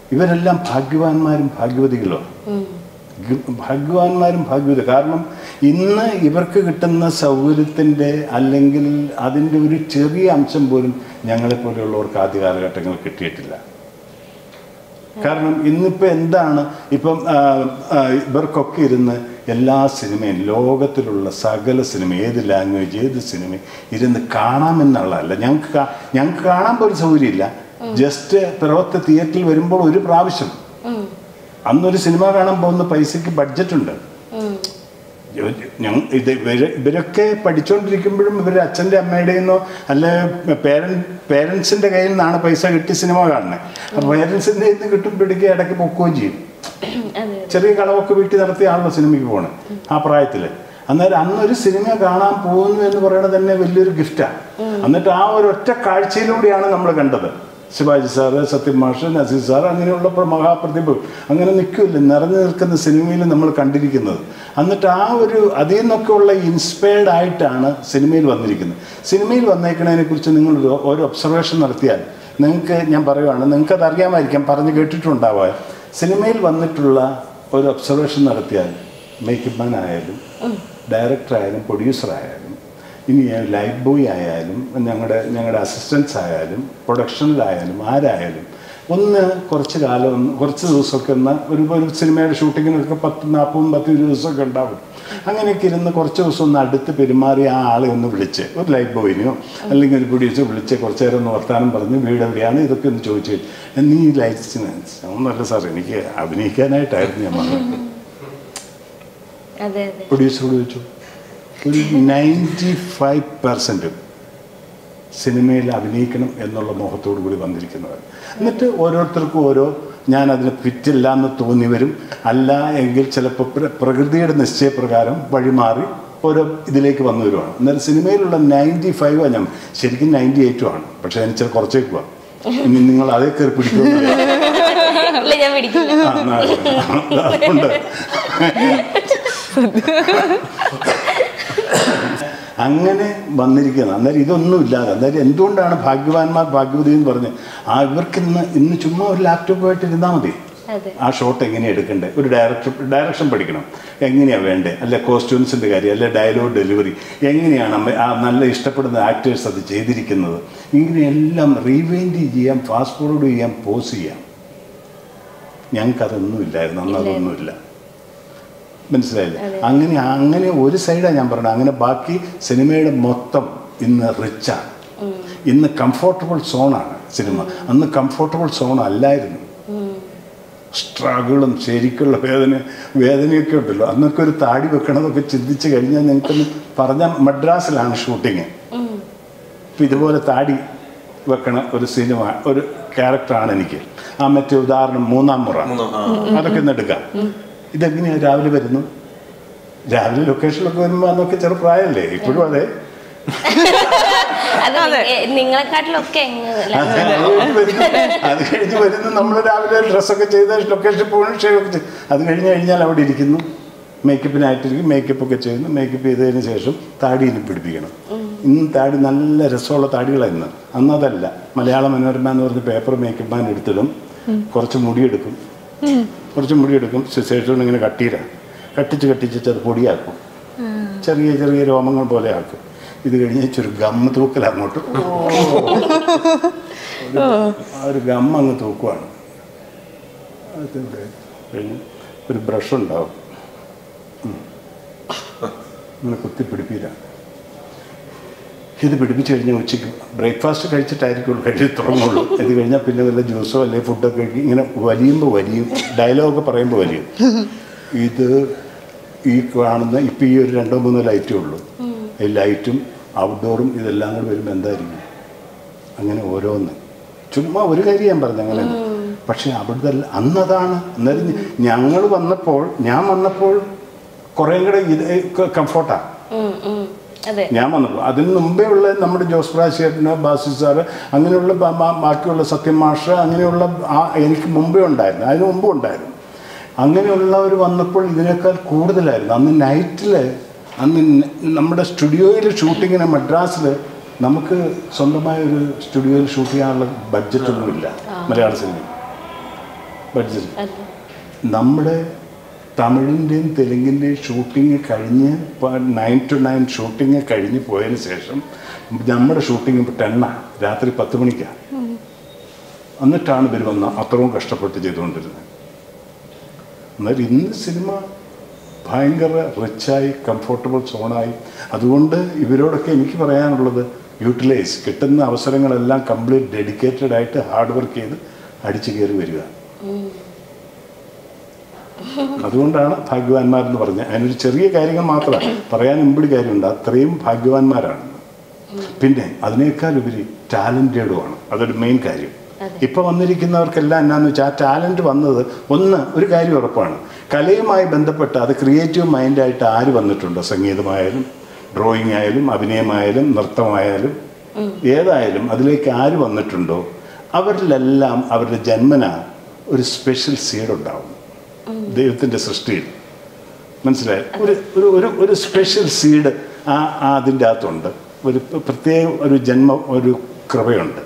ഇവരെല്ലാം ഭാഗ്യവാന്മാരും ഭാഗ്യവതികളുമാണ് ഗ- ഭാഗ്യവാന്മാരും ഭാഗ്യവതി കാരണം ഇന്ന് ഇവർക്ക് കിട്ടുന്ന സൗകര്യത്തിൻ്റെ അല്ലെങ്കിൽ അതിൻ്റെ ഒരു ചെറിയ അംശം പോലും ഞങ്ങളെപ്പോലെയുള്ളവർക്ക് ആദ്യ കാലഘട്ടങ്ങളിൽ കിട്ടിയിട്ടില്ല കാരണം ഇന്നിപ്പോൾ എന്താണ് ഇപ്പം ആ, ആ, ഇവർക്കൊക്കെ ഇരുന്ന് എല്ലാ സിനിമയും ലോകത്തിലുള്ള സകല സിനിമ ഏത് ലാംഗ്വേജ് ഏത് സിനിമയും ഇരുന്ന് കാണാമെന്നുള്ളതല്ല ഞങ്ങൾക്ക് കാ- ഞങ്ങൾക്ക് കാണാൻ പോലും സൗകര്യമില്ല ജസ്റ്റ് പിറവത്തെ തിയേറ്ററിൽ വരുമ്പോൾ ഒരു പ്രാവശ്യം അന്നൊരു സിനിമ കാണാൻ പോകുന്ന പൈസയ്ക്ക് ബഡ്ജറ്റ് ഉണ്ട് ഞങ്ങൾ ഇത് ഇവര് ഇവരൊക്കെ പഠിച്ചുകൊണ്ടിരിക്കുമ്പോഴും ഇവർ അച്ഛൻ്റെ അമ്മയുടെ നിന്നോ അല്ല പേരൻ പേരൻസിൻ്റെ കയ്യിൽ നിന്നാണ് പൈസ കിട്ടി സിനിമ കാണുന്നത് അപ്പോൾ പേരൻസിൻ്റെ നിന്ന് കിട്ടുമ്പോഴേക്ക് ഇടയ്ക്ക് പൊക്കുകയും ചെയ്യും അതെ ചെറിയ കളവൊക്കെ വീട്ടിൽ നടത്തിയാണല്ലോ സിനിമയ്ക്ക് പോണത് ആ പ്രായത്തിൽ അന്നേരം അന്നൊരു സിനിമ കാണാൻ പോകുന്നു എന്ന് പറയുന്നത് തന്നെ വലിയൊരു ഗിഫ്റ്റാണ് എന്നിട്ട് ആ ഒരു ഒറ്റ കാഴ്ചയിലൂടെയാണ് നമ്മൾ കണ്ടത് ശിവാജി സാറ് സത്യം മാഷ് നസീർ സാർ അങ്ങനെയുള്ള പ്ര- മഹാപ്രതിഭ അങ്ങനെ നിൽക്കില്ല നിറഞ്ഞു നിൽക്കുന്ന സിനിമയിൽ നമ്മൾ കണ്ടിരിക്കുന്നത് എന്നിട്ട് ആ ഒരു അതിൽ നിന്നൊക്കെയുള്ള ഇൻസ്പയർഡ് ആയിട്ടാണ് സിനിമയിൽ വന്നിരിക്കുന്നത് സിനിമയിൽ വന്നേക്കുന്നതിനെ കുറിച്ച് നിങ്ങൾ ഒരു ഒരു ഒബ്സർവേഷൻ നടത്തിയാൽ നിങ്ങൾക്ക് ഞാൻ പറയുവാണ് നിങ്ങൾക്കത് അറിയാമായിരിക്കാം പറഞ്ഞ് കേട്ടിട്ടുണ്ടാവാം സിനിമയിൽ വന്നിട്ടുള്ള ഒരു ഒബ്സർവേഷൻ നടത്തിയാൽ മേക്കപ്പ് മാൻ ആയാലും ഡയറക്ടർ ആയാലും പ്രൊഡ്യൂസർ ആയാലും ഇനി ലൈറ്റ് ബോയ് ആയാലും ഞങ്ങളുടെ ഞങ്ങളുടെ അസിസ്റ്റൻസ് ആയാലും പ്രൊഡക്ഷനിലായാലും ആരായാലും ഒന്ന് കുറച്ച് കാലം ഒന്ന് കുറച്ച് ദിവസമൊക്കെ ഒന്ന് ഒരു ഒരു സിനിമയുടെ ഷൂട്ടിങ്ങിനൊക്കെ പത്ത് നാൽപ്പതും പത്ത് ഇരുപത് ദിവസമൊക്കെ ഉണ്ടാവും അങ്ങനെയൊക്കെ ഇരുന്ന് കുറച്ച് ദിവസം ഒന്ന് അടുത്ത് പെരുമാറി ആ ആളെ ഒന്ന് വിളിച്ച് ഒരു ലൈറ്റ് ബോയിനെയോ അല്ലെങ്കിൽ ഒരു പ്രൊഡ്യൂസർ വിളിച്ച് കുറച്ച് നേരം ഒന്ന് വർത്താനം പറഞ്ഞ് വീട് എവിടെയാണ് ഇതൊക്കെ ഒന്ന് ചോദിച്ചു നീ ഈ ലൈറ്റ്സിന് ഒന്നല്ല സാർ എനിക്ക് അഭിനയിക്കാനായിട്ടായിരുന്നു ഞാൻ വന്നത് അതെ അതെ പ്രൊഡ്യൂസറോട് ചോദിച്ചു ഒരു നയൻറ്റി ഫൈവ് പെർസെൻറ്റും സിനിമയിൽ അഭിനയിക്കണം എന്നുള്ള മോഹത്തോടു കൂടി വന്നിരിക്കുന്നവർ എന്നിട്ട് ഓരോരുത്തർക്കും ഓരോ ഞാൻ അതിന് ഫിറ്റില്ല എന്ന് തോന്നി വരും അല്ല എങ്കിൽ ചിലപ്പോൾ പ്ര- പ്രകൃതിയുടെ നിശ്ചയപ്രകാരം വഴിമാറി ഓരോ ഇതിലേക്ക് വന്നു വരുവാണ് അന്നേരം സിനിമയിലുള്ള നയൻറ്റി ഫൈവ് ഞാൻ ശരിക്കും നയൻറ്റി എയ്റ്റും ആണ് പക്ഷേ എനിക്ക് ചില കുറച്ചേക്ക് പോവാം ഇനി നിങ്ങൾ അതേ കയറി പിടിക്കുമെന്ന് ഇല്ല ഞാൻ പിടിക്കില്ല ആ, എന്നാ ആയിക്കോട്ടെ. അതുകൊണ്ട് അങ്ങനെ വന്നിരിക്കുന്നത് അന്നേരം ഇതൊന്നും ഇല്ലാതെ അന്നേരം എന്തുകൊണ്ടാണ് ഭാഗ്യവാന്മാർ ഭാഗ്യവതി എന്ന് പറഞ്ഞ് ആ ഇവർക്ക് ഇന്ന് ഇന്ന് ചുമ്മാ ഒരു ലാപ്ടോപ്പുമായിട്ട് ഇരുന്നാൽ മതി അതെ ആ ഷോട്ട് എങ്ങനെയാണ് എടുക്കണ്ടേ ഒരു ഡയറക്ടർ ഡയറക്ഷൻ പഠിക്കണം എങ്ങനെയാണ് വേണ്ടേ അല്ലെ കോസ്റ്റ്യൂംസിൻ്റെ കാര്യം അല്ലെ ഡയലോഗ് ഡെലിവറി എങ്ങനെയാണ് അമ്മ- ആ നല്ല ഇഷ്ടപ്പെടുന്ന ആക്ടേഴ്സ് അത് ചെയ്തിരിക്കുന്നത് ഇങ്ങനെയെല്ലാം റീവൈൻഡ് ചെയ്യാം ഫാസ്റ്റ് ഫോർവേഡ് ചെയ്യാം പോസ് ചെയ്യാം ഞങ്ങൾക്കതൊന്നും ഇല്ലായിരുന്നു അന്ന് അതൊന്നുമില്ല മനസ്സിലായില്ലേ അങ്ങനെ അങ്ങനെ ഒരു സൈഡാണ് ഞാൻ പറഞ്ഞത് അങ്ങനെ ബാക്കി സിനിമയുടെ മൊത്തം ഇന്ന് റിച്ചാണ് ഇന്ന് കംഫോർട്ടബിൾ സോണാണ് സിനിമ അന്ന് കംഫോർട്ടബിൾ സോൺ അല്ലായിരുന്നു സ്ട്രഗിളും ശരിക്കുള്ള വേദന വേദനയൊക്കെ ഉണ്ടല്ലോ അന്നൊക്കെ ഒരു താടി വെക്കണതൊക്കെ ചിന്തിച്ച് കഴിഞ്ഞാൽ ഞങ്ങൾക്കൊന്ന് പറഞ്ഞ മദ്രാസിലാണ് ഷൂട്ടിങ് ഇപ്പം ഇതുപോലെ താടി വെക്കണ ഒരു സിനിമ ഒരു ക്യാരക്ടറാണ് എനിക്ക് ആ മറ്റേ ഉദാഹരണം മൂന്നാം മുറ മൂന്നാം, ആ. അതൊക്കെ ഒന്ന് എടുക്കാം ഇതെങ്ങനെയാണ് രാവിലെ വരുന്നു രാവിലെ ലൊക്കേഷനിലൊക്കെ വരുമ്പോൾ അന്നൊക്കെ ചെറുപ്രായമല്ലേ ഇപ്പോഴും അതെ അത് നി- നിങ്ങളെക്കാട്ടിലൊക്കെ എങ്ങനെ അത് കഴിഞ്ഞ് വരുന്നു അത് കഴിഞ്ഞ് വരുന്നു നമ്മൾ രാവിലെ ഡ്രസ്സൊക്കെ ചെയ്ത് ലൊക്കേഷനിൽ പോകണം ഷേവ് ഒക്കെ ചെയ്ത് അത് കഴിഞ്ഞ് കഴിഞ്ഞാൽ അവിടെ ഇരിക്കുന്നു മേക്കപ്പിനായിട്ടിരിക്കും മേക്കപ്പ് ഒക്കെ ചെയ്യുന്നു മേക്കപ്പ് ചെയ്തതിന് ശേഷം താടിയിൽ പിടിപ്പിക്കണം ഇന്ന് താടി നല്ല രസമുള്ള താടികളായിരുന്നു അന്ന് അതല്ല മലയാള മനോരമ എന്ന് പറഞ്ഞ പേപ്പർ മേക്കപ്പ് മാൻ എടുത്തിടും കുറച്ച് മുടിയെടുക്കും കുറച്ച് മുടിയെടുക്കും ശേഷം ഇങ്ങനെ കട്ടീരാണ് കട്ടിച്ച് കട്ടിച്ച് അത് പൊടിയാക്കും ചെറിയ ചെറിയ രോമങ്ങൾ പോലെ ആക്കും ഇത് കഴിഞ്ഞ് ഇച്ചിരി ഗമ്മ തൂക്കൽ അങ്ങോട്ട് ആ ഒരു ഗം അങ്ങ് തൂക്കുവാണ് അത് കഴിഞ്ഞ് ഒരു ബ്രഷ് ഉണ്ടാവും ഉം. ഇങ്ങനെ കുത്തി പിടിപ്പില്ല ഇത് പിടിപ്പിച്ച് കഴിഞ്ഞാൽ ഉച്ചയ്ക്ക് ബ്രേക്ക്ഫാസ്റ്റ് കഴിച്ചിട്ടായിരിക്കും കഴിച്ച് തുടങ്ങുള്ളൂ ഇത് കഴിഞ്ഞാൽ പിന്നെ വല്ല ജ്യൂസോ അല്ലെങ്കിൽ ഫുഡൊക്കെ കഴിക്കും ഇങ്ങനെ വലിയുമ്പോൾ വലിയും ഡയലോഗൊക്കെ പറയുമ്പോൾ വലിയും ഇത് ഈ കാണുന്ന ഇപ്പം ഈ ഒരു രണ്ടോ മൂന്നോ ലൈറ്റേ ഉള്ളൂ ഈ ലൈറ്റും ഔട്ട്ഡോറും ഇതെല്ലാം കൂടി വരുമ്പോൾ എന്തായിരിക്കും അങ്ങനെ ഓരോന്ന് ചുമ്മാ ഒരു കാര്യം ഞാൻ പറഞ്ഞു അങ്ങനെ പക്ഷെ അവിടുത്തെ അന്നതാണ് അന്നേരം ഞങ്ങൾ വന്നപ്പോൾ ഞാൻ വന്നപ്പോൾ കുറേ കൂടെ ഇത് കംഫോർട്ടാണ് ഉം, ഉം. അതെ ഞാൻ വന്നപ്പോൾ അതിന് മുമ്പേ ഉള്ള നമ്മുടെ ജോസ് പ്രാശേട്ടനോ ബാസി സാറ് അങ്ങനെയുള്ള ബ- ബ- ബാക്കിയുള്ള സത്യം മാഷ് അങ്ങനെയുള്ള ആ എനിക്ക് മുമ്പേ ഉണ്ടായിരുന്നു അതിന് മുമ്പും ഉണ്ടായിരുന്നു അങ്ങനെയുള്ളവർ വന്നപ്പോൾ ഇതിനേക്കാൾ കൂടുതലായിരുന്നു അന്ന് നൈറ്റിൽ അന്ന് ന- നമ്മുടെ സ്റ്റുഡിയോയിൽ ഷൂട്ടിങ്ങിന് മദ്രാസിൽ നമുക്ക് സ്വന്തമായ ഒരു സ്റ്റുഡിയോയിൽ ഷൂട്ട് ചെയ്യാനുള്ള ബഡ്ജറ്റൊന്നുമില്ല മലയാള സിനിമ ബഡ്ജറ്റ് അതെ നമ്മുടെ തമിഴിൻ്റെയും തെലുങ്കിൻ്റെയും ഷൂട്ടിങ് കഴിഞ്ഞ് നയൻ ടു നയൻ ഷൂട്ടിങ് കഴിഞ്ഞ് പോയതിന് ശേഷം നമ്മുടെ ഷൂട്ടിങ് ഇപ്പോൾ ടെണ്ണാണ് രാത്രി പത്ത് മണിക്കാണ് എന്നിട്ടാണ് ഇവർ വന്ന് അത്രയും കഷ്ടപ്പെട്ട് ചെയ്തുകൊണ്ടിരുന്നത് എന്നാൽ ഇന്ന് സിനിമ ഭയങ്കര റിച്ചായി കംഫർട്ടബിൾ സോണായി അതുകൊണ്ട് ഇവരോടൊക്കെ എനിക്ക് പറയാനുള്ളത് യൂട്ടിലൈസ് കിട്ടുന്ന അവസരങ്ങളെല്ലാം കംപ്ലീറ്റ് ഡെഡിക്കേറ്റഡ് ആയിട്ട് ഹാർഡ് വർക്ക് ചെയ്ത് അടിച്ചു കയറി വരിക അതുകൊണ്ടാണ് ഭാഗ്യവാന്മാരെന്ന് പറഞ്ഞത് അതിനൊരു ചെറിയ കാര്യങ്ങൾ മാത്രമാണ് പറയാൻ ഇമ്പിടി കാര്യമുണ്ട് അത്രയും ഭാഗ്യവാന്മാരാണ് പിന്നെ അതിനേക്കാൾ ഉപരി ടാലൻറ്റഡുമാണ് അതൊരു മെയിൻ കാര്യം അതെ. ഇപ്പൊ വന്നിരിക്കുന്നവർക്കെല്ലാം എന്നാന്ന് വെച്ചാൽ ആ ടാലന്റ് വന്നത് ഒന്ന് ഒരു കാര്യം ഉറപ്പാണ് കലയുമായി ബന്ധപ്പെട്ട് അത് ക്രിയേറ്റീവ് മൈൻഡായിട്ട് ആര് വന്നിട്ടുണ്ടോ സംഗീതമായാലും ഡ്രോയിങ് ആയാലും അഭിനയമായാലും നൃത്തമായാലും ഏതായാലും അതിലേക്ക് ആര് വന്നിട്ടുണ്ടോ അവരിലെല്ലാം അവരുടെ ജന്മന ഒരു സ്പെഷ്യൽ സീഡ് ഉണ്ടാവും ദൈവത്തിൻ്റെ സൃഷ്ടിയിൽ മനസ്സിലായി ഒരു ഒരു ഒരു ഒരു സ്പെഷ്യൽ സീഡ് ആ ആ അതിൻ്റെ അകത്തുണ്ട് ഒരു പ്രത്യേക ഒരു ജന്മ ഒരു കൃപയുണ്ട്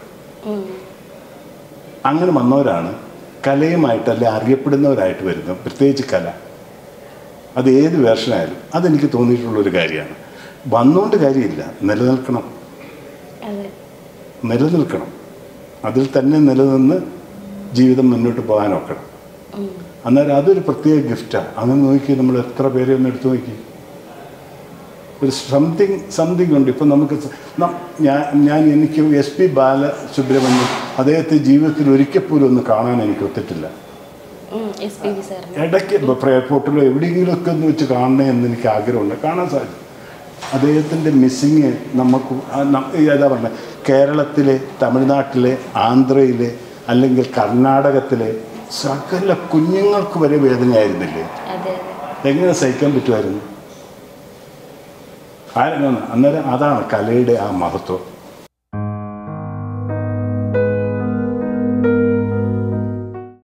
അങ്ങനെ വന്നവരാണ് കലയുമായിട്ട് അല്ലെ അറിയപ്പെടുന്നവരായിട്ട് വരുന്നത് പ്രത്യേകിച്ച് കല അത് ഏത് വേർഷനായാലും അതെനിക്ക് തോന്നിയിട്ടുള്ളൊരു കാര്യമാണ് വന്നുകൊണ്ട് കാര്യമില്ല നിലനിൽക്കണം അതെ നിലനിൽക്കണം അതിൽ തന്നെ നിലനിന്ന് ജീവിതം മുന്നോട്ട് പോകാൻ നോക്കണം അന്നേരം അതൊരു പ്രത്യേക ഗിഫ്റ്റാണ് അങ്ങനെ നോക്കി നമ്മൾ എത്ര പേരെ ഒന്ന് എടുത്തു നോക്കി ഒരു സംതിങ് സംതിങ് ഉണ്ട് ഇപ്പം നമുക്ക് സ- നം- ഞാൻ ഞാൻ എനിക്ക് എസ് പി ബാലസുബ്രഹ്മണ്യം അദ്ദേഹത്തെ ജീവിതത്തിൽ ഒരിക്കൽ പോലും ഒന്ന് കാണാൻ എനിക്ക് ഒത്തിട്ടില്ല എസ് പി ബി സാറിന് ഇടയ്ക്ക് ഇപ്പോൾ എയർപോർട്ടിലോ എവിടെയെങ്കിലുമൊക്കെ ഒന്ന് വെച്ച് കാണണേ എന്ന് എനിക്ക് ആഗ്രഹമുണ്ട് കാണാൻ സാധിക്കും അദ്ദേഹത്തിൻ്റെ മിസ്സിങ് നമുക്ക് ആ നം- ഏതാ പറഞ്ഞത് കേരളത്തിലെ തമിഴ്നാട്ടിലെ ആന്ധ്രയിലെ അല്ലെങ്കിൽ കർണാടകത്തിലെ സകല കുഞ്ഞുങ്ങൾക്ക് വരെ വേദനയായിരുന്നില്ലേ അതെ അതെ എങ്ങനെ സഹിക്കാൻ പറ്റുമായിരുന്നു ആരെങ്കിലും അന്നേരം അതാണ് കലയുടെ ആ മഹത്വം